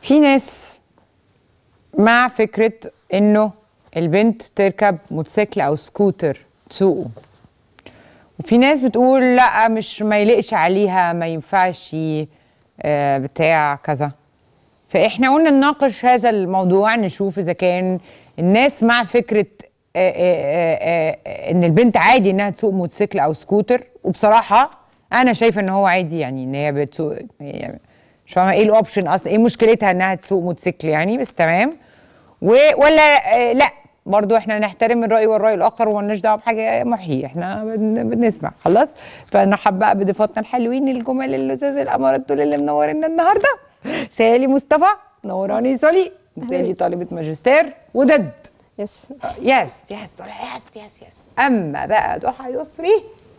في ناس مع فكرة انه البنت تركب موتوسيكل او سكوتر تسوقه وفي ناس بتقول لا مش ما يليقش عليها ما ينفعش آه، بتاع كذا فاحنا قلنا نناقش هذا الموضوع نشوف اذا كان الناس مع فكره آه، آه، آه، آه، ان البنت عادي انها تسوق موتوسيكل او سكوتر وبصراحه انا شايفه ان هو عادي يعني ان هي بتسوق يعني مش فاهمه ايه الاوبشن اصلا ايه مشكلتها انها تسوق موتوسيكل يعني بس تمام و ولا آه، لا برضو احنا نحترم الراي والراي الاخر ومالناش دعوه بحاجه محيي احنا بن- بنسمع خلاص فنرحب بقى بضيفاتنا الحلوين الجمال اللذاذ الامارات دول اللي منورينا النهارده سالي مصطفى نوراني سولي سالي طالبه ماجستير ودد يس يس يس يس يس يس اما بقى ضحى يسري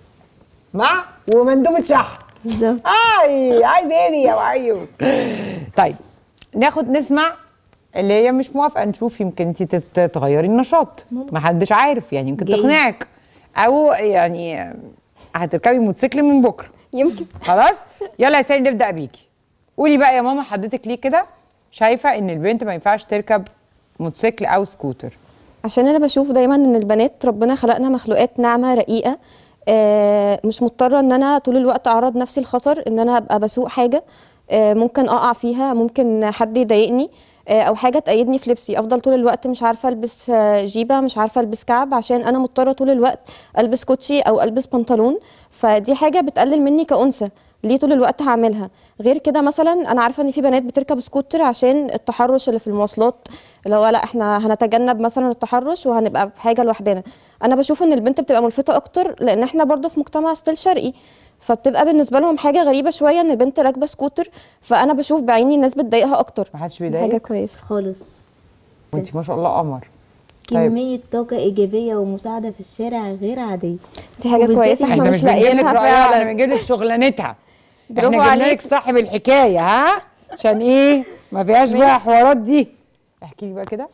مع ومندوب الشحن بالظبط هاي هاي بيبي هاو ار يو طيب ناخد نسمع اللي هي مش موافقه نشوف يمكن انت تت- تغيري النشاط ما حدش عارف يعني يمكن جايز. تقنعك او يعني هتركبي موتوسيكل من بكره يمكن خلاص يلا يا سالي نبدا بيكي قولي بقى يا ماما حضرتك ليه كده شايفه ان البنت ما ينفعش تركب موتوسيكل او سكوتر عشان انا بشوف دايما ان البنات ربنا خلقنا مخلوقات ناعمه رقيقه آه، مش مضطره ان انا طول الوقت اعرض نفسي لخطر ان انا ابقى بسوق حاجه آه، ممكن اقع فيها ممكن حد يضايقني آه، او حاجه تأيدني في لبسي افضل طول الوقت مش عارفه البس آه، جيبه مش عارفه البس كعب عشان انا مضطره طول الوقت البس كوتشي او البس بنطلون فدي حاجه بتقلل مني كأنثى ليه طول الوقت هعملها غير كده مثلا انا عارفه ان في بنات بتركب سكوتر عشان التحرش اللي في المواصلات اللي هو لا احنا هنتجنب مثلا التحرش وهنبقى بحاجه لوحدنا انا بشوف ان البنت بتبقى ملفته اكتر لان احنا برضو في مجتمع ستيل شرقي فبتبقى بالنسبه لهم حاجه غريبه شويه ان البنت راكبه سكوتر فانا بشوف بعيني الناس بتضايقها اكتر ما حدش حاجه بيضايقك كويسه خالص وانت ما شاء الله قمر طيب. كمية طاقة إيجابية ومساعدة في الشارع غير عادية دي حاجه وبالذات كويسه احنا احنا مش مش بنجيب لك لاقيينها رأيها احنا فعلا بنجيب لك شغلانتها برافو احنا جبنا لك عليك. صاحب الحكايه ها عشان ايه ما فيهاش بقى حوارات دي احكي لي بقى كده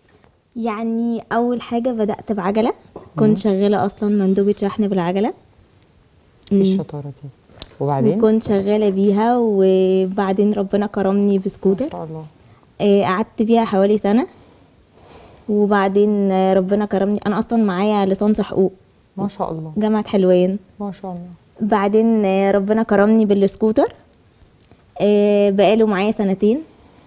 يعني أول حاجة بدأت بعجلة كنت شغالة أصلا مندوبة شحن بالعجلة ايه الشطاره دي وبعدين وكنت شغالة بيها وبعدين ربنا كرمني ما بسكوتر شاء الله آه، قعدت بيها حوالي سنة وبعدين آه، ربنا كرمني أنا أصلا معايا ليسانس حقوق ما شاء الله جامعة حلوان ما شاء الله بعدين آه، ربنا كرمني بالسكوتر آه، بقاله معايا سنتين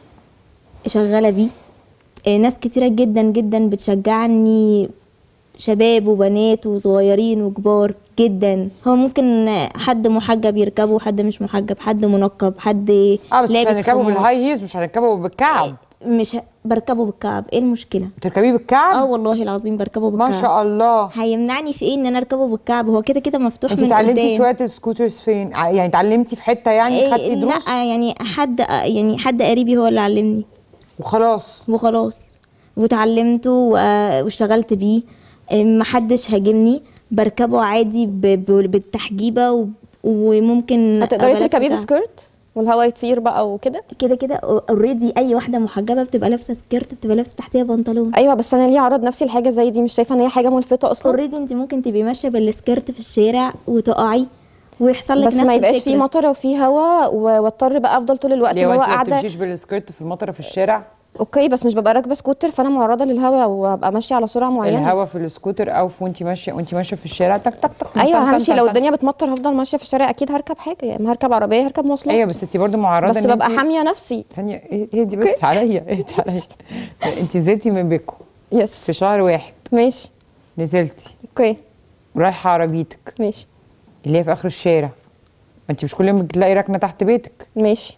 شغالة بيه آه، ناس كتيرة جدا جدا بتشجعني شباب وبنات وصغيرين وكبار جدا هو ممكن آه، حد محجب يركبه حد مش محجب حد منقب حد اه بس مش لابس هنركبه خمار. بالهاي هيز مش هنركبه بالكعب مش ه- بركبه بالكعب ايه المشكلة بتركبيه اه بالكعب والله العظيم بركبه بالكعب ما شاء الله هيمنعني في ايه ان انا اركبه بالكعب هو كده كده مفتوح انت من اتعلمتي قدام سواقه السكوترز فين ع- يعني اتعلمتي في حته يعني إيه، خدتي دروس لا يعني حد يعني حد قريبي هو اللي علمني وخلاص وخلاص وتعلمته و- واشتغلت بيه إيه، محدش هاجمني بركبه عادي ب- ب- بالتحجيبه و- وممكن هتقدري أبقى تركبيه لابسة بسكيرت والهوا يطير بقى وكده كده كده اوريدي اي واحده محجبه بتبقى لابسه سكيرت بتبقى لابسه تحتيها بنطلون ايوه بس انا ليه اعرض نفسي لحاجه زي دي مش شايفه ان هي حاجه ملفته اصلا اوريدي انت ممكن تبقي ماشيه بالسكيرت في الشارع وتقعي ويحصل لك بس نفس ما يبقاش الفكرة. فيه مطره وفيه هوا و- واضطر بقى افضل طول الوقت ليه اللي هو وانت ما قاعده بتمشيش بالسكيرت في المطره في الشارع اوكي بس مش ببقى راكبه سكوتر فانا معرضه للهوا وابقى ماشيه على سرعه معينه الهوا في السكوتر او في وانت ماشيه وانت ماشيه في الشارع تك تك تك ايوه تن- تن- همشي تن- لو تن. الدنيا بتمطر هفضل ماشيه في الشارع اكيد هركب حاجه يعني ما هركب عربيه هركب مواصلات ايوه بس انت برضو معرضه بس ان ببقى انت- حاميه نفسي ثانيه ايه إيه دي بس عليا ايه دي عليا انت نزلتي من بيتكم يس في شهر واحد ماشي نزلتي اوكي رايحه عربيتك ماشي اللي هي في اخر الشارع ما انت مش كل يوم بتلاقي ركنه تحت بيتك ماشي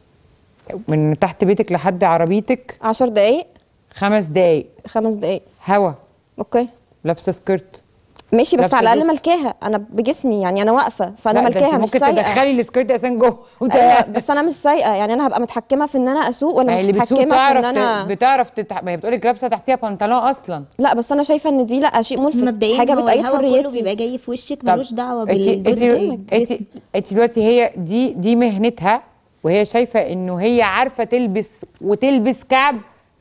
من تحت بيتك لحد عربيتك عشر دقايق خمس دقايق خمس دقايق هوا اوكي لابسه سكيرت ماشي بس لابسة على الاقل جوب. ملكاها انا بجسمي يعني انا واقفه فانا لا، ده انت ملكاها مش ممكن سايقه تدخلي السكيرت اساسا جوه ايوه بس انا مش سايقه يعني انا هبقى متحكمه في ان انا اسوق ما هي ولا اللي بتسوق متحكمه في تعرف ان انا ت... بتعرف تتح... ما هي بتقولك لابسه تحتيها بنطلون اصلا لا بس انا شايفه ان دي لا شيء ملفت مبدئيا حاجه هو بتأيد الهوا كله حريتي بيبقى جاي في وشك طب ملوش دعوه انت بالجزء انت الجسم انت دلوقتي هي دي دي مهنتها وهي شايفه انه هي عارفه تلبس وتلبس كعب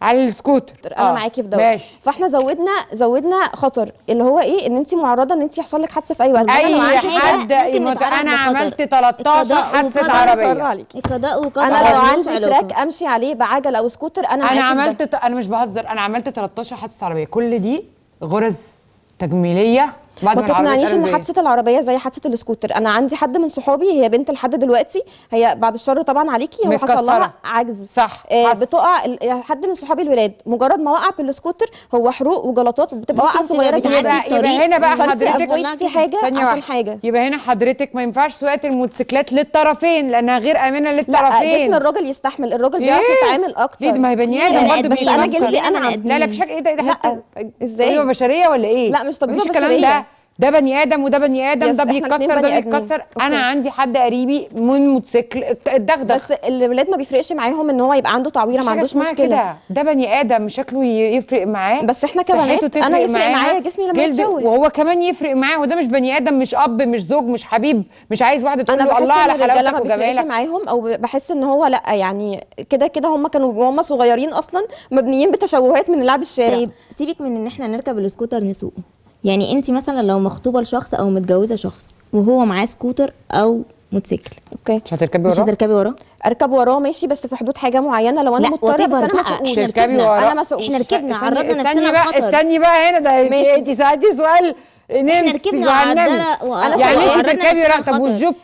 على السكوتر انا آه، معاكي في ده ماشي فاحنا زودنا زودنا خطر اللي هو ايه ان انت معرضه ان انت يحصل لك حادثه في اي وقت أنا اي لو عندي حاجة حد ممكن يموت- نتعرض انا لخطر. عملت 13 القضاء حادثه وقدر عربيه عليكي. القضاء وقدر انا لو ملوش عندي علاقة. تراك امشي عليه بعجل او سكوتر انا معاكي انا في ده. عملت ت- انا مش بهزر انا عملت 13 حادثه عربيه كل دي غرز تجميليه بعد ما ما العربية تقنعنيش ان اتقلبت حادثه العربيه زي حادثه السكوتر انا عندي حد من صحابي هي بنت لحد دلوقتي هي بعد الشر طبعا عليكي هو حصل لها متكسرة. عجز صح، آه حصل. بتقع ال- حد من صحابي الولاد مجرد ما وقع بالسكوتر هو حروق وجلطات بتبقى ممكن وقعه تبقى صغيره بتعدي جدا يبقى, يبقى الطريق هنا بقى فانت حضرتك افويدتي حاجه ثانية عشان واحدة. حاجه يبقى هنا حضرتك ما ينفعش سواقه الموتوسيكلات للطرفين لانها غير امنه لا للطرفين جسم الراجل يستحمل الراجل بيعرف إيه؟ يتعامل اكتر ليه ده ما هي بني كلنا ادم بني برضه بس انا بيتكسر. جلدي انا كلنا عد- لا لا مفيش حاجه ايه ده ده لا، حته إزاي؟ طبيعه بشريه ولا ايه؟ لا، مش طبيعة مفيش الكلام بشرية. ده ده بني ادم وده بني ادم يس، ده إحنا الاتنين بيتكسر ده بني آدمين. بيتكسر أوكي. انا عندي حد قريبي من موتوسيكل اتدغدغ بس الولاد ما بيفرقش معاهم ان هو يبقى عنده تعويره مفيش ما حاجة عندوش اسمها مشكله كده ده بني ادم شكله ي- يفرق معاه بس إحنا صحته كبنات تفرق أنا يفرق معاها، معايا جسمي لما جلد- يتشوه. وهو كمان يفرق معاه وده مش بني ادم مش اب مش زوج مش حبيب مش عايز واحده تقول انا له بحس الله ان على الرجاله حلاوتك ما بيفرقش وجمالك معاهم او بحس ان هو لا يعني كده كده هم كانوا وهم صغيرين اصلا مبنيين بتشوهات من لعب الشارع طيب سيبك من ان احنا نركب السكوتر نسوقه يعني انت مثلا لو مخطوبه لشخص او متجوزه شخص وهو معاه سكوتر او موتوسيكل اوكي مش هتركبي مش وراه هتركبي وراه اركب وراه ماشي بس في حدود حاجه معينه لو انا لا، مضطره بس whatever انا ما بقى، سوقوش إحنا تركبي ركبنا. وراه انا ما سوقوش احنا ركبنا استني- عرضنا استني نفسنا بقى للخطر. استني بقى هنا ده ماشي. انت سالتي سؤال نمسي ركبنا جهنمي. وعدنا- وأنا يعني سواقة. انت عرضنا تركبي نفسنا وراه طب للخطر. والجوب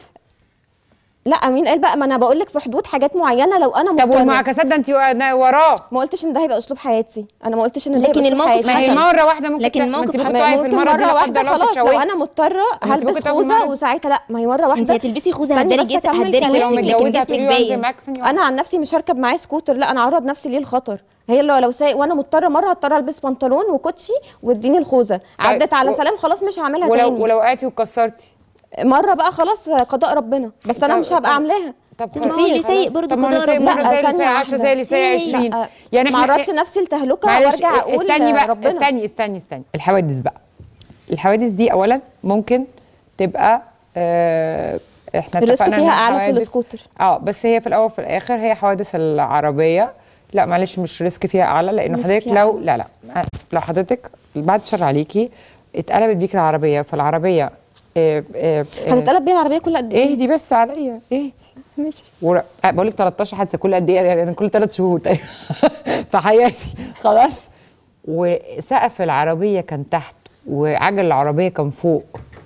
لا مين قال بقى ما انا بقول لك في حدود حاجات معينه لو انا طب مضطره والمعاكسات ده انت وراه ما قلتش ان ده هيبقى اسلوب حياتي انا ما قلتش ان ده لكن هيبقى اسلوب الموقف حياتي ما هي حصل. مره واحده ممكن لكن تحصل، ما انت الموقف بتسوقي ما في ممكن المره دي مره لا واحده قدر الله خلاص لو تتشوهي. انا مضطره انت هلبس ممكن تاخدي خوذه مرة. وساعتها لا ما هي مره واحده انت هتلبسي خوذه استني هتداري بس جسمك أكمل هتداري كلامي. لو وشك لكن متجوزه جسمك هتقولي له انزل باين معاك ثانيه انا عن نفسي مش هركب معاه سكوتر لا انا اعرض نفسي ليه الخطر هي لو لو سايق وانا مضطره مره هضطر البس بنطلون وكوتشي واديني الخوذه عدت على و- سلام خلاص مش هعملها ولو تاني ولو وقعتي واتكسرتي مره بقى خلاص قضاء ربنا بس انا طب- مش هبقى طب- عاملاها طب طب ما هو خلاص. اللي سايق برضه طب ما هو قضاء اللي سايق ربنا. مرة زي لا، اللي سايق ثانية 10 زي اللي سايق واحدة. 20 لا يعني ما احنا عرضش نفسي لتهلكه معلش وارجع اقول استني بقى ربنا استني استني استني الحوادث بقى الحوادث دي اولا ممكن تبقى آه احنا الريسك اتفقنا فيها إنها أعلى في حوادث- السكوتر. اه بس هي في الاول وفي الاخر هي حوادث العربيه لا معلش مش ريسك فيها اعلى لان ريسك حضرتك فيها لو أعلى. لا لا لو حضرتك بعد شر عليكي اتقلبت بيك العربيه فالعربيه آه آه آه هتتقلب بيها العربيه كل قد ايه اهدي بس عليا اهدي ماشي ور... أه بقول لك 13 حادثه كل قد ايه يعني انا كل ثلاث شهور تقريبا في حياتي خلاص وسقف العربيه كان تحت وعجل العربيه كان فوق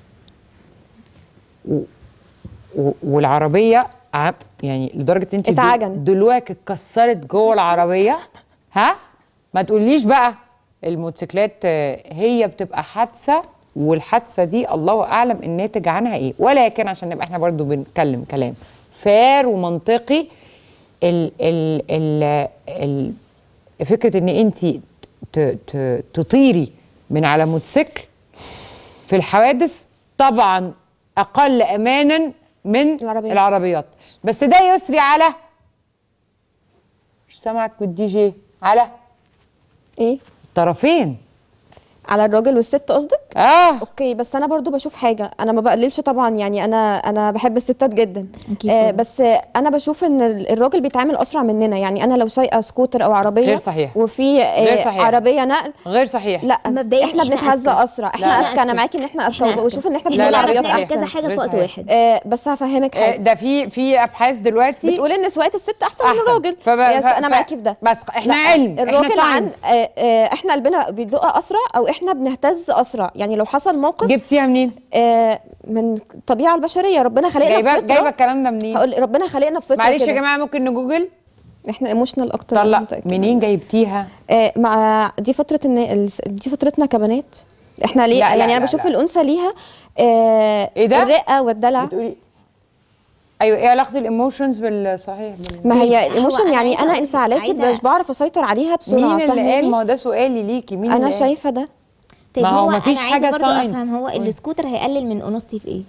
و... و... والعربيه ع... يعني لدرجه انت دل- اتعجنت. دلوقتي اتكسرت جوه العربيه ها ما تقوليش بقى الموتوسيكلات آه، هي بتبقى حادثه والحادثه دي الله اعلم الناتج عنها ايه ولكن عشان نبقى احنا برضو بنتكلم كلام فار ومنطقي ال ال ال ال فكره ان انت ت- ت- تطيري من على موتوسيكل في الحوادث طبعا اقل امانا من العربيات. العربيات بس ده يسري على مش سامعك والدي جي على ايه الطرفين على الراجل والست قصدك اه اوكي بس انا برضو بشوف حاجه انا ما بقللش طبعا يعني انا انا بحب الستات جدا أكيد آه طبعاً. بس آه انا بشوف ان ال- الراجل بيتعامل اسرع مننا يعني انا لو سايقه سكوتر او عربيه غير صحيح. وفي آه غير صحيح. عربيه نقل غير صحيح لا مبدئياً احنا إحنا بنتهزى أذكى. اسرع لا، احنا لا، اذكى انا معاكي ان احنا اذكى إحنا وبشوف ان احنا لا، بنسوق لا، العربيات صحيح. احسن كذا حاجه غير في وقت صحيح. واحد آه بس هفهمك آه، حاجه ده في في ابحاث دلوقتي بتقول ان سواقه الست احسن, من أحسن. الراجل فب- يس ف- انا ف- معاكي في ده بس احنا لا، علم الراجل احنا عن ساينس آه آه احنا قلبنا بيدق اسرع او احنا بنهتز اسرع يعني لو حصل موقف جبتيها منين؟ آه من الطبيعه البشريه ربنا خلقنا جايبه بفطره جايبه الكلام ده منين؟ هقول ربنا خلقنا بفطره معلش يا كده. جماعه ممكن نجوجل احنا ايموشنال اكتر أنا طلع متأكدة. منين جايبتيها؟ آه مع دي فتره ان الس- دي فترتنا كبنات احنا ليه لا، لا، يعني لا، انا بشوف لا. الانثى ليها آه إيه ده؟ الرقه والدلع بتقولي ايوه ايه علاقه الايموشنز بالصحيح بال... ما هي هو الايموشن أنا يعني عايزة- انا انفعالاتي عايزة- مش بعرف اسيطر عليها بسرعه مين اللي قال فاهماني؟ ما هو ده سؤالي ليكي مين انا اللي قال؟ شايفه ده طيب ما هو هو مفيش انا حاجة عايزه برضه science. افهم هو السكوتر هيقلل من انوثتي في ايه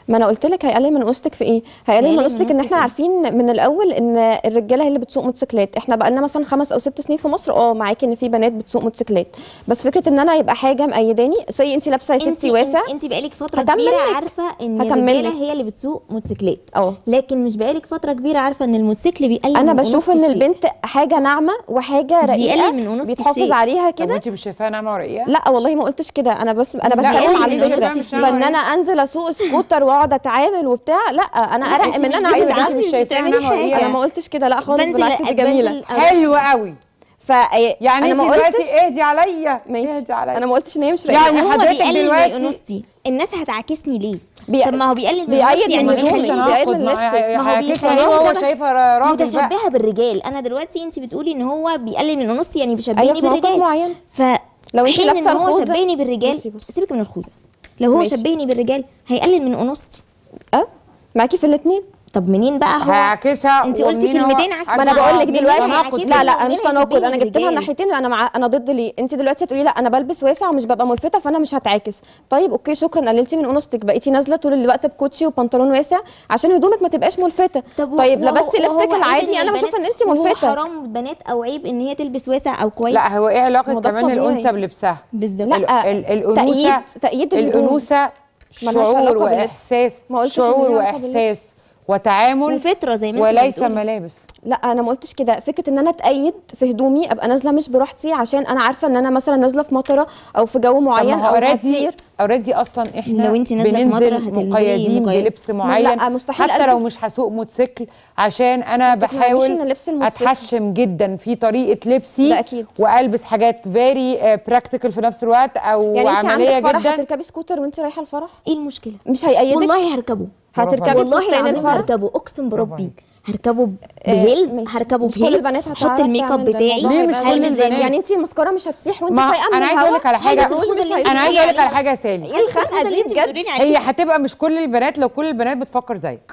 ما انا قلت لك هيقلل من انوثتك في ايه هيقلل هيقلل من من انوثتك ان أنوثتك احنا إيه؟ عارفين من الاول ان الرجاله هي اللي بتسوق موتوسيكلات احنا بقى لنا مثلا خمس او ست سنين في مصر اه معاكي ان في بنات بتسوق موتوسيكلات بس فكره ان انا يبقى حاجه مأيداني زي انت لابسه يا ستي واسع انت, انت بقالك فتره هكمل كبيره لك. عارفه ان هكمل الرجاله لك. هي اللي بتسوق موتوسيكلات اه. لكن مش بقالك فتره كبيره عارفه ان الموتوسيكل بيقلل انا من بشوف أنوثة ان الشيء. البنت حاجه ناعمه وحاجه مش رقيقه بيقلل من أنوثة بيتحافظ الشيء. عليها طب كده وانت مش شايفاها نعمه ورقيه لا والله ما قلتش كده انا بس انا لا، بتكلم قولي على إن الفكره أنت مش فان انا انزل اسوق سكوتر واقعد اتعامل وبتاع لا انا ارق أنت من مش انا بتتعاملي، اعمل ده مش مش شايفاها بتعملي نعمة ورقية. حاجه انا ما قلتش كده لا خالص بنزل- بالعكس دي بنزل جميله أروح- حلو قوي ف يعني انا انت ما قلتش دلوقتي اهدي عليا ماشي اهدي عليا انا ما قلتش ان هي مش يعني رقيقه هو حضرتك بيقلل دلوقتي- من انوثتي الناس هتعاكسني ليه بي- طب ما هو بيقلل من بيأيد انوثتي من يعني هدومي، بيخليني بيأيد تناقض من مع- لبسك. ما هو هيعكسها بيخليني هو هو شبه- شايفها راجل بقى متشبهه بالرجال انا دلوقتي انت بتقولي ان هو بيقلل من انوثتي يعني أيوة، بيشبهني في موقف بالرجال معين. ف لو أنت حين لابسة ان هو الخوذة- شبهني بالرجال بصي بصي. سيبك من الخوذه لو هو ماشي. شبهني بالرجال هيقلل من انوثتي اه معاكي في الاثنين طب منين بقى هو هيعكسها انت قلتي ومنين هو- كلمتين عكس ما انا بعض. بقول لك منين دلوقتي هيعكسها لا لا ومنين مش تناقض هيشبهني انا جبت لها بالرجال؟ الناحيتين انا مع انا ضد ليه انت دلوقتي هتقولي لا انا بلبس واسع ومش ببقى ملفته فانا مش هتعاكس طيب اوكي شكرا قللتي من انوثتك بقيتي نازله طول الوقت بكوتشي وبنطلون واسع عشان هدومك ما تبقاش ملفته طب طيب وهو- لبستي وهو لبسك عيب العادي انا البنات- بشوف ان انت وهو ملفته حرام بنات او عيب ان هي تلبس واسع او كويس لا هو ايه ما علاقه هو ده كمان الطبيعي. الانثى بلبسها بالظبط لا، ال- ال- الانوثه تأييد تأييد الهدوم. الانوثه ملهاش شعور علاقة باللبس. واحساس ما قلتش إن شعور هي علاقة واحساس وتعامل وفطره زي ما انت وليس بتقولي. ملابس لا انا ما قلتش كده فكره ان انا اتأيد في هدومي ابقى نازله مش براحتي عشان انا عارفه ان انا مثلا نازله في مطره او في جو طب معين ما هو او اوريدي هتسير اوريدي اصلا احنا لو انت نازلة في بننزل مطرة هتنزلي مقيدين مقيد. بلبس معين لا، مستحيل حتى لو ألبس. مش هسوق موتوسيكل عشان انا ما تقنعنيش بحاول إن لبس الموتوسيكل- اتحشم جدا في طريقه لبسي ده أكيد. والبس حاجات فيري براكتيكال في نفس الوقت او يعني انت عمليه عندك فرح جدا هتركبي سكوتر وانت رايحه الفرح ايه المشكله مش هيأيدك والله هركبه هتركبي والله فستان العظيم الفرح هركبه اقسم بربي عليك. هركبه آه، بهيلز ماشي. هركبه مش كل بهيلز البنات احط هتعرف الميك اب تعمل ده. بتاعي الموضوع ليه مش هيبقى كل غالي. البنات؟ يعني انت المسكره مش هتسيح وانت ما سايقه من انا عايزه اقول لك على الهوا. حاجه الفلوس مش انا عايزه اقول لك على هيسيح. حاجه يا سالي ايه الخنقه دي بجد هي هتبقى مش كل البنات لو كل البنات بتفكر زيك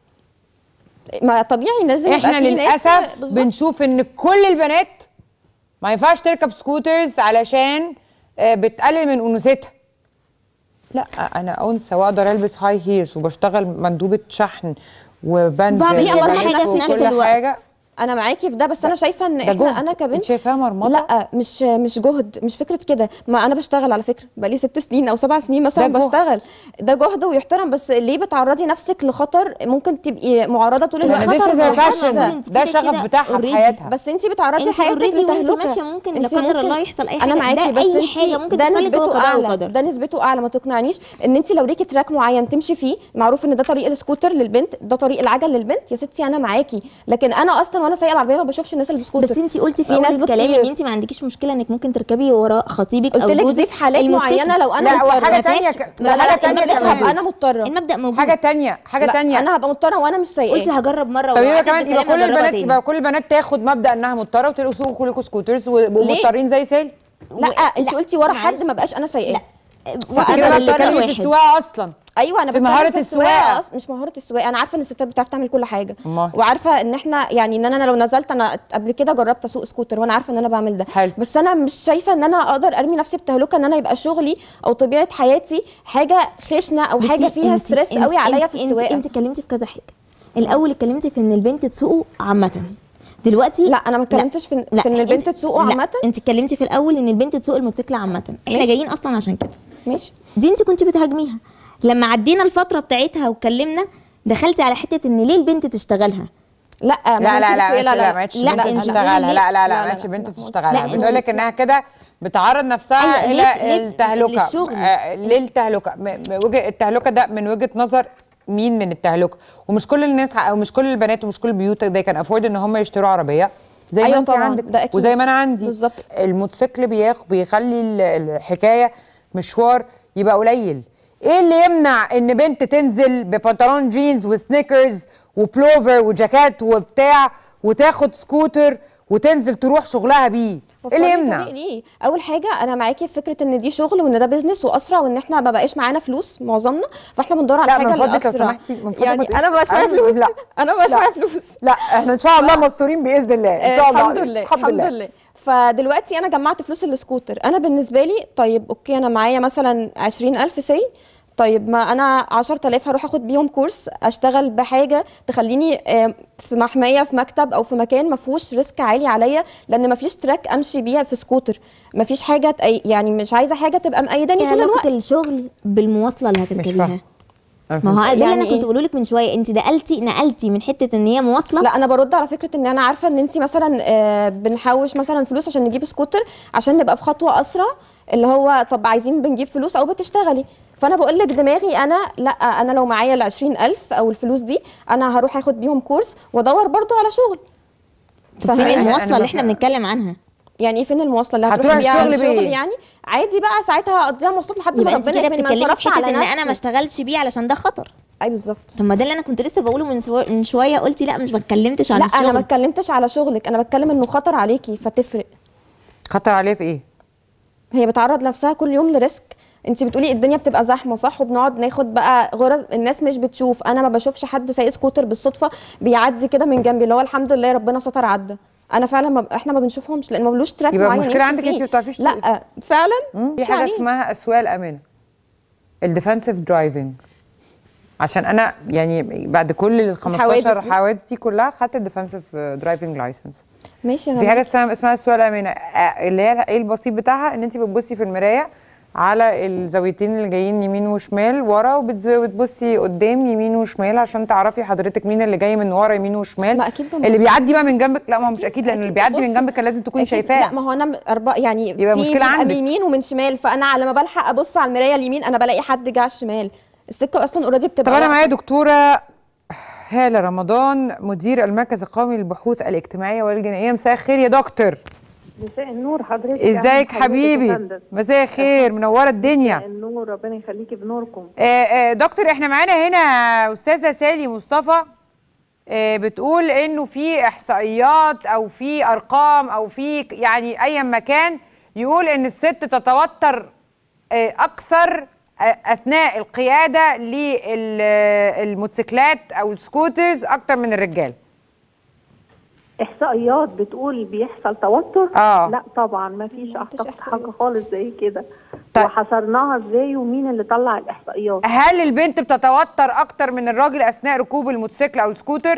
ما طبيعي لازم يبقى احنا في ناس للاسف بالظبط. بنشوف ان كل البنات ما ينفعش تركب سكوترز علشان آه، بتقلل من انوثتها لا انا انثى واقدر البس هاي هيلز وبشتغل مندوبه شحن وبنزل بعمل كل وبلف حاجة في نفس وكل الوقت. حاجه انا معاكي في ده بس انا شايفه ان ده احنا جهد انا انت كبنت شايفاها مرمطه لا مش مش جهد مش فكره كده ما انا بشتغل على فكره بقالي ست سنين او سبع سنين مثلا ده جهد. بشتغل ده جهد ويحترم بس ليه بتعرضي نفسك لخطر ممكن تبقي معرضه طول الوقت يعني this is خطر her مع passion. حادثة. انت ده كده شغف كده بتاعها في already. حياتها بس انت بتعرضي انت حياتك already وانت لتهلكه ماشية ممكن لا انت قدر الله يحصل أي انا حاجة. معاكي ده بس أي انت حاجة ممكن ده تحصل لك نسبته هو قضاء اعلى وقدر. ده نسبته اعلى ما تقنعنيش ان انت لو ليكي تراك معين تمشي فيه معروف ان ده طريق السكوتر للبنت ده طريق العجل للبنت يا ستي انا معاكي لكن انا اصلا وانا سايقه العربيه ما بشوفش الناس اللي بسكوتر بس انت قلتي في في ناس اول الكلام بتطير. ان انت ما عندكيش مشكله انك ممكن تركبي وراء خطيبك او قلت لك جوزك دي في حالات الموتوسيكل. معينه لو انا لا، مضطرة. وحاجة ما تانية فيهاش- ك- لا لا حاجة لا تانية المبدأ كمان. هبقى انا مضطره المبدا موجود حاجه تانية حاجه لا، تانية انا هبقى مضطره وانا مش قلتي سايقاه هجرب مره طب يبقى وقعدت كمان يبقى بسلامة كل أجربها البنات تاني. يبقى كل البنات تاخد مبدا انها مضطره وتلقوا كلكم سكوترز ويبقوا ليه؟ مضطرين زي سالي لا و- انت لا، قلتي ورا معلش. حد ما بقاش انا سايقاه لا انت فأنا كده بقى مضطرة بتتكلمي في واحد. السواقه اصلا ايوه انا في بتكلم مهارة في السواقة. أص- مش مهاره السواقه انا عارفه ان الستات بتعرف تعمل كل حاجه أمال. وعارفه ان احنا يعني ان انا لو نزلت انا قبل كده جربت اسوق سكوتر وانا عارفه ان انا بعمل ده حلو. بس انا مش شايفه ان انا اقدر ارمي نفسي بتهلكه ان انا يبقى شغلي او طبيعه حياتي حاجه خشنه او بصي، حاجه فيها انت- ستريس انت- قوي عليا انت- في انت- السواقه انت اتكلمتي في كذا حاجه الاول اتكلمتي في ان البنت تسوقه عامه دلوقتي لا انا ما اتكلمتش في, لا في ان البنت انت- تسوقه لا، عامه انت اتكلمتي في الاول ان البنت تسوق الموتوسيكل عامه احنا ماشي. جايين اصلا عشان كده ماشي دي انت كنت بتهاجميها لما عدينا الفتره بتاعتها واتكلمنا دخلتي على حته ان ليه البنت تشتغلها لا ما لا لا عملتش لا بس- لا ما عادش لا، بنت انت تشتغلها بتقولي لا لا لا لا، ما لا، عادش لا، بنت ما قلتش. تشتغلها لا، بتقول لك انت- انها كده بتعرض نفسها ايوه، الى ليه- ليه- التهلكه للشغل. آه، للتهلكه م- م- وجه التهلكه ده من وجهه نظر مين من التهلكه ومش كل الناس او مش كل البنات ومش كل البيوت ده كان افورد ان هم يشتروا عربيه زي ما أيوة انت طبعاً، عندك ده أكيد. وزي ما انا عندي بالظبط. الموتوسيكل بياخ بيخلي ال- الحكايه مشوار يبقى قليل ايه اللي يمنع ان بنت تنزل ببنطلون جينز وسنيكرز وبلوفر وجاكيت وبتاع وتاخد سكوتر وتنزل تروح شغلها بيه ايه اللي وفرني يمنع طريق ليه اول حاجه انا معاكي في فكره ان دي شغل وان ده بيزنس واسرع وان احنا ما بقاش معانا فلوس معظمنا فاحنا بندور على لا، حاجه من فضلك لو الاسرع سمحتي، من فضلك ما يعني تقوليش- انا ما بقاش معايا أنا- فلوس لا. انا ما بقاش لا. معايا فلوس لا احنا ان شاء الله مستورين باذن الله ان شاء الله الحمد لله الحمد لله فدلوقتي انا جمعت فلوس السكوتر انا بالنسبه لي طيب اوكي انا معايا مثلا 20000 سي طيب ما انا 10000 هروح اخد بيهم كورس اشتغل بحاجه تخليني آه، في محميه في مكتب او في مكان ما فيهوش ريسك عالي عليا لان ما فيش تراك امشي بيها في سكوتر ما فيش حاجه تأي يعني مش عايزه حاجه تبقى مأيداني ايه طول علاقه الوقت الشغل بالمواصله اللي هتركبيها فاهمة. ما هو ده اللي يعني انا إيه؟ كنت بقوله لك من شويه انت نقلتي نقلتي من حته ان هي مواصله لا انا برد على فكره ان انا عارفه ان انت مثلا آه، بنحوش مثلا فلوس عشان نجيب سكوتر عشان نبقى في خطوه اسرع اللي هو طب عايزين بنجيب فلوس او بتشتغلي فانا بقول لك دماغي انا لا انا لو معايا ال 20000 او الفلوس دي انا هروح اخد بيهم كورس وادور برضو على شغل طب فين أنا- أنا المواصله اللي احنا بفهم. بنتكلم عنها يعني ايه فين المواصله اللي هتروح هتروح بيها الشغل الشغل بإيه؟ يعني عادي بقى ساعتها هقضيها مواصلات لحد ما يبقى انت ربنا كده يكرمني ما بتتكلمي صرفت في حته على ان انا ما نفسي. اشتغلش بيه علشان ده خطر اي بالظبط طب ما ده اللي انا كنت لسه بقوله من, سو... من شويه قلتي لا مش ما اتكلمتش عن لا الشغل انا ما اتكلمتش على شغلك انا بتكلم انه خطر عليكي فتفرق خطر عليه في ايه؟ هي بتعرض نفسها كل يوم لريسك انت بتقولي الدنيا بتبقى زحمه صح وبنقعد ناخد بقى غرز الناس مش بتشوف انا ما بشوفش حد سايق سكوتر بالصدفه بيعدي كده من جنبي اللي هو الحمد لله ربنا ستر عدى انا فعلا ما احنا ما بنشوفهمش لان ما بلوش تراك يبقى معين المشكلة يمشي عندك فيه. انت ما بتعرفيش تسوقي. لا فعلا في مش حاجه يعني اسمها اسواق الامانه الديفensive درايفنج عشان انا يعني بعد كل ال 15 الحوادث دي. حوادث دي كلها خدت الديفensive درايفنج لايسنس ماشي انا في حاجه معاكي. اسمها اسمها اسواق الامانه آه، اللي هي ايه البسيط بتاعها ان انت بتبصي في المرايه على الزاويتين اللي جايين يمين وشمال ورا وبتز- وبتبصي قدام يمين وشمال عشان تعرفي حضرتك مين اللي جاي من ورا يمين وشمال ما أكيد بنبص. اللي بيعدي بقى من جنبك لا ما هو مش اكيد لان اللي أكيد بيعدي من ببص. جنبك كان لازم تكوني أكيد. شايفاه لا ما هو انا أربع يعني يبقى في مشكلة بيبقى عندك. من يمين ومن شمال فانا على ما بلحق ابص على المرايه اليمين انا بلاقي حد جه على الشمال السكه اصلا اوريدي بتبقى طب انا واقفة. معايا دكتوره هاله رمضان مدير المركز القومي للبحوث الاجتماعيه والجنائيه مساء الخير يا دكتور مساء النور حضرتك ازيك أهلاً حضرتك يا حبيبي فندم. مساء الخير منوره الدنيا مساء النور ربنا يخليكي بنوركم آه، آه، دكتور احنا معانا هنا استاذه سالي مصطفى آه، بتقول انه في احصائيات او في ارقام او في ك- يعني اي مكان يقول ان الست تتوتر آه، اكثر آه، اثناء القياده للموتوسيكلات او السكوترز اكتر من الرجال احصائيات بتقول بيحصل توتر آه. لا طبعا ما فيش مفيش اعتقد إحصائيات. حاجه خالص زي كده طيب. وحصرناها ازاي ومين اللي طلع الاحصائيات هل البنت بتتوتر اكتر من الراجل اثناء ركوب الموتوسيكل او السكوتر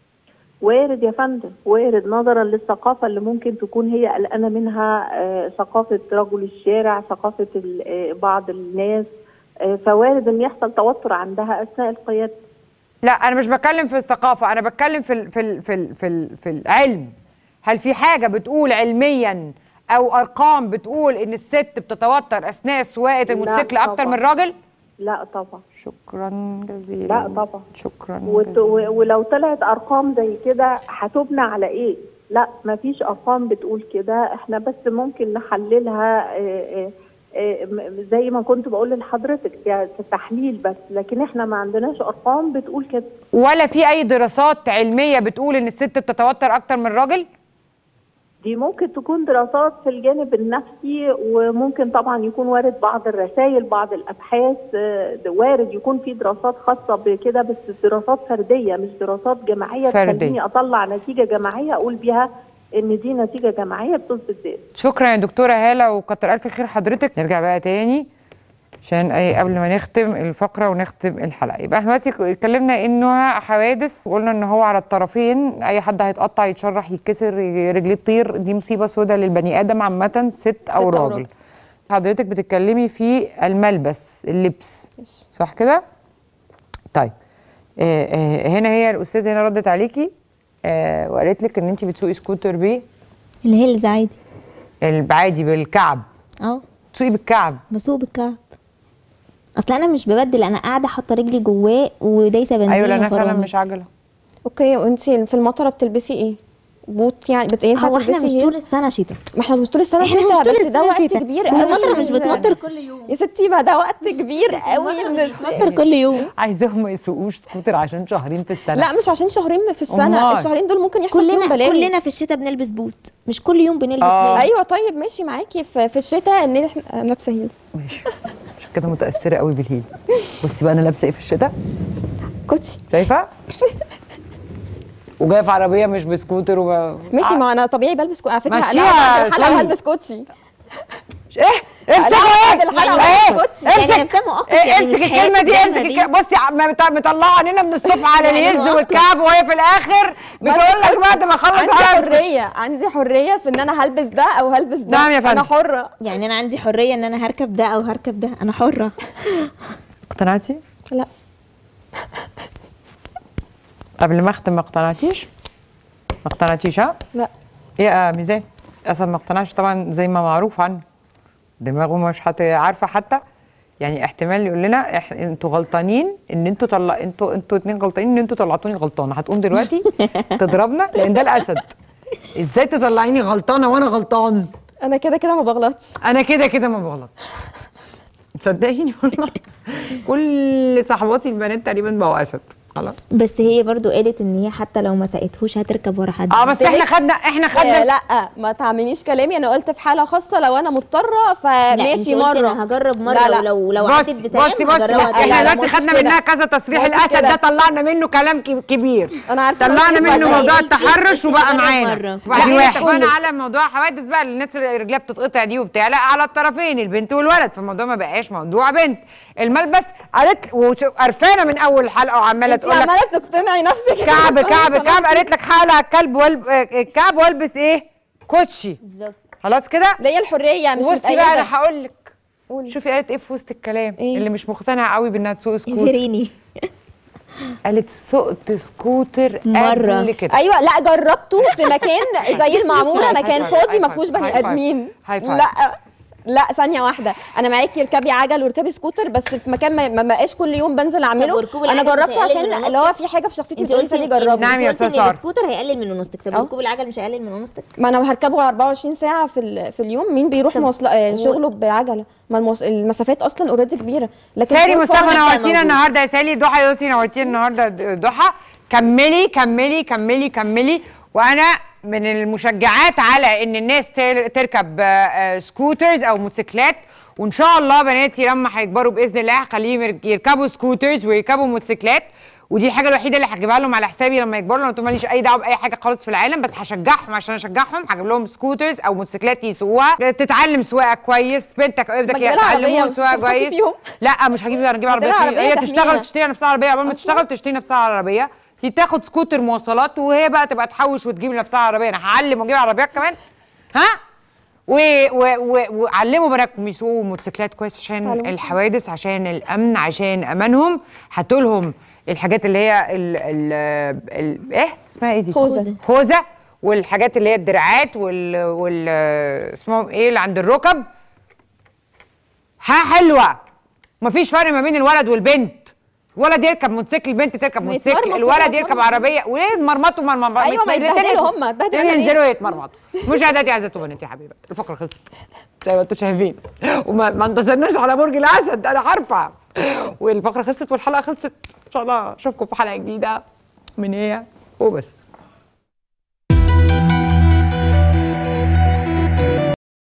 وارد يا فندم وارد نظرا للثقافه اللي ممكن تكون هي قلقانه منها آه، ثقافه رجل الشارع ثقافه ال- آه، بعض الناس آه، فوارد ان يحصل توتر عندها اثناء القياده لا انا مش بتكلم في الثقافه انا بتكلم في ال في ال في ال في, ال في العلم هل في حاجه بتقول علميا او ارقام بتقول ان الست بتتوتر اثناء سواقه لا الموتوسيكل اكتر طبعاً. من الراجل لا طبعا شكرا جزيلا لا طبعا. شكرا وت- جزيلا. و- ولو طلعت ارقام زي كده هتبنى على ايه لا مفيش ارقام بتقول كده احنا بس ممكن نحللها آه، آه، آه، م- زي ما كنت بقول لحضرتك ك- كتحليل بس لكن احنا ما عندناش ارقام بتقول كده ولا في اي دراسات علميه بتقول ان الست بتتوتر اكتر من الراجل دي ممكن تكون دراسات في الجانب النفسي وممكن طبعا يكون وارد بعض الرسائل بعض الابحاث آه، ده وارد يكون في دراسات خاصه بكده بس دراسات فرديه مش دراسات جماعيه فردية. تخليني اطلع نتيجه جماعيه اقول بيها ان دي نتيجه جماعيه بتثبت ذلك شكرا يا دكتوره هاله وكتر الف خير حضرتك نرجع بقى تاني عشان اي قبل ما نختم الفقره ونختم الحلقه يبقى احنا دلوقتي اتكلمنا انه حوادث قلنا ان هو على الطرفين اي حد هيتقطع يتشرح يتكسر رجليه تطير دي مصيبه سوداء للبني ادم عامه ست او أو راجل راجل. حضرتك بتتكلمي في الملبس اللبس ماشي. صح كده طيب آه آه هنا هي الاستاذه هنا ردت عليكي آه وقالت لك ان انت بتسوقي سكوتر بيه الهيلز عادي العادي بالكعب اه تسوقي بالكعب بسوق بالكعب اصل انا مش ببدل انا قاعده حاطه رجلي جواه ودايسه بنزين ايوه لان انا فعلا وفرامل. مش عجله اوكي وانتي في المطره بتلبسي ايه بوت يعني بت... ينفع هو احنا تلبسي مش هيل؟ طول السنه شتاء ما احنا مش طول السنه احنا شتاء مش طول بس السنة ده وقت شتاء. كبير ما قوي المطره مش من- بتمطر كل يوم يا ستي ما ده وقت كبير قوي من السنه بتمطر كل يوم عايزاهم ما يسوقوش سكوتر عشان شهرين في السنه لا مش عشان شهرين في السنه أمال. الشهرين دول ممكن يحصل فيهم كلنا بلاوي كلنا في الشتاء بنلبس بوت مش كل يوم بنلبس آه. هيلز. ايوه طيب ماشي معاكي في, في الشتاء ان احنا أنا لابسه هيلز ماشي عشان كده متاثره قوي بالهيلز بصي بقى انا لابسه ايه في الشتاء كوتشي شايفه وجايه في عربيه مش بسكوتر وب... ماشي ما انا طبيعي بلبس كو... على فكره مشيها لا بعد الحلقه سوري. هلبس كوتشي ايه امسك لا، ايه بعد الحلقة ايه ما تسكتش. يعني امسك نفسها مؤقت، إيه، يعني امسك مش الكلمه دي حياتك امسك الدايمة الك- بصي ع- ما بت- مطلعه عينينا من الصبح على يعني الهيلز مؤقت. والكعب وهي في الاخر ما بتقول لك تسكتش. بعد ما اخلص عندي الحلقة حريه عندي حريه في ان انا هلبس ده او هلبس ده نعم يا فندم. انا حره يعني انا عندي حريه ان انا هركب ده او هركب ده انا حره اقتنعتي؟ لا قبل ما اختم ما اقتنعتيش؟ ما اقتنعتيش ها؟ لا ايه يا ميزان؟ اصلا ما اقتنعش طبعا زي ما معروف عنه دماغه مش حت... عارفه حتى يعني احتمال يقول لنا إح... انتوا غلطانين ان انتوا طلع انتوا انتوا اتنين غلطانين ان انتوا طلعتوني غلطانه هتقوم دلوقتي تضربنا لان ده الاسد ازاي تطلعيني غلطانه وانا غلطان انا كده كده ما بغلطش انا كده كده ما بغلطش صدقيني والله كل صحباتي البنات تقريبا بقوا اسد خلاص بس هي برضو قالت ان هي حتى لو ما سقتهوش هتركب ورا حد اه بس احنا خدنا احنا آه خدنا لا ما تعمليش كلامي انا قلت في حاله خاصه لو انا مضطره لا، فماشي انتي قلتي مره انا هجرب مره لا، لا. ولو لو بص عدت بصي بسلام بصي هجربها بص تاني. احنا لا، دلوقتي ما قلتش خدنا كده. منها كذا تصريح ما قلتش الاسد كده. ده طلعنا منه كلام كب- كبير انا عارفه طلعنا إنتي منه فاهمة. موضوع قلتي- التحرش قلتي وبقى هجرب معانا مرة. وبعدين لا، اتفقنا كله. على موضوع حوادث بقى الناس اللي رجلها بتتقطع دي وبتاع لا على الطرفين البنت والولد فالموضوع ما بقاش موضوع بنت الملبس قالت وش- قرفانه من اول الحلقه وعماله انت تقول لك عماله تقتنعي نفسك كعب كعب كعب قالت لك حالة كلب والب... الكعب والبس ايه كوتشي بالظبط خلاص كده ليا الحريه مش بصي بقى انا متأيده هقول لك قولي. شوفي قالت ايه في وسط الكلام إيه؟ اللي مش مقتنعه قوي بانها تسوق سكوتر ابهريني قالت سقت سكوتر مرة. قبل كده ايوه لا جربته في مكان زي المعموره هاي مكان فايف، فاضي هاي ما فايف، فيهوش هاي بني فايف، ادمين هاي فايف. لا لا ثانيه واحده انا معاكي اركبي عجل واركبي سكوتر بس في مكان ما ما بقاش كل يوم بنزل اعمله وركوب انا العجل مش جربته هيقلل عشان من اللي هو ونصك؟ في حاجه في شخصيتي انت بتقولي قلتي لي جربه نعم يا انت قلتي أستاذ ان سارة. السكوتر هيقلل من ونصتك طب أه. ركوب العجل مش هيقلل من ونصتك ما انا هركبه 24 ساعه في ال- في اليوم مين بيروح طب مواصلات آه، و- شغله بعجله ما المواص- المسافات اصلا اوريدي كبيره لكن سالي فوق مصطفى فوق- نورتينا موجود. النهارده يا سالي ضحى يوسي نورتينا النهارده ضحى كملي كملي كملي كملي وانا من المشجعات على ان الناس تل- تركب آه، آه، سكوترز او موتوسيكلات وان شاء الله بناتي لما هيكبروا باذن الله هخليهم يرك- يركبوا سكوترز ويركبوا موتوسيكلات ودي الحاجه الوحيده اللي هجيبها لهم على حسابي لما يكبروا انا قلت ماليش اي دعوه باي حاجه خالص في العالم بس هشجعهم عشان اشجعهم هجيب لهم سكوترز او موتوسيكلات يسوقوها تتعلم سواقه كويس بنتك او ابنك ما تجيب لها عربية يتعلموا مش سواقه ترخصي كويس فيهم. لا مش هجيب انا هجيب عربيه لها فين؟ عربية هي تحميها. تشتغل تشتري نفسها عربيه قبل ما أصلاً؟ تشتغل تشتري نفسها عربيه دي تاخد سكوتر مواصلات وهي بقى تبقى تحوش وتجيب لنفسها عربيه انا هعلم واجيب عربيات كمان ها و- و- و- وعلموا بناتكم يسوقوا موتوسيكلات كويس عشان تعلموا. الحوادث عشان الامن عشان امانهم هاتوا لهم الحاجات اللي هي ال ال ال ايه اسمها ايه دي خوذة. خوذه والحاجات اللي هي الدراعات وال وال اسمهم ايه اللي عند الركب ها حلوه مفيش فرق ما بين الولد والبنت ولد يركب موتوسيكل البنت تركب ما موتوسيكل يتمرمطوا الولد بقى، يركب يتمرمطوا. عربيه وليه مرمطوا مرمطوا أيوة، ما يتبهدلوا هم، اتبهدلوا أنا ليه؟ ينزلوا يتمرمطوا مشاهداتي اعزائي بناتي يا حبيبات الفقره خلصت زي ما انتم شايفين وما ما انتصرناش على برج الاسد انا عارفه والفقره خلصت والحلقه خلصت ان شاء الله اشوفكم في حلقه جديده من هي وبس